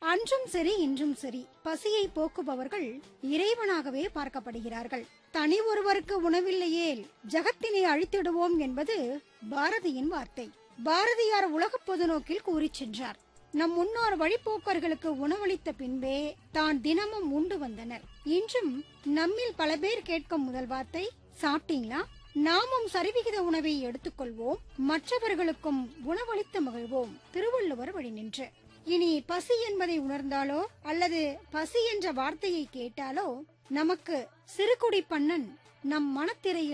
அன்றும் சரி இன்றும் சரி பசியை போக்குபவர்கள் இறைவனாகவே பார்க்கப்படுகிறார்கள் தனி ஒருவருக்கு உணவில்லையேல் ஜகத்தினை அழித்திடுவோம் என்பது பாரதியின் வார்த்தை பாரதியார் உலகப் பொதுநோக்கில் கூறிச் சென்றார் நம் முன்னோர் வழிப்போக்கர்களுக்கு உணவளித்த பின்பே தான் தினமும் உண்டு வந்தனர் இன்றும் நம்மில் பல பேர் கேட்கும் முதல் வார்த்தை சாப்பிட்டீங்களா நாமும் சரிவிகித உணவை எடுத்துக்கொள்வோம் மற்றவர்களுக்கும் உணவளித்து மகிழ்வோம் திருவள்ளுவர் வழி நின்று இனி பசி என்பதை உணர்ந்தாலோ அல்லது பசி என்ற வார்த்தையை கேட்டாலோ நமக்கு சிறுகுடி பண்ணன் நம் மனத்திரையில்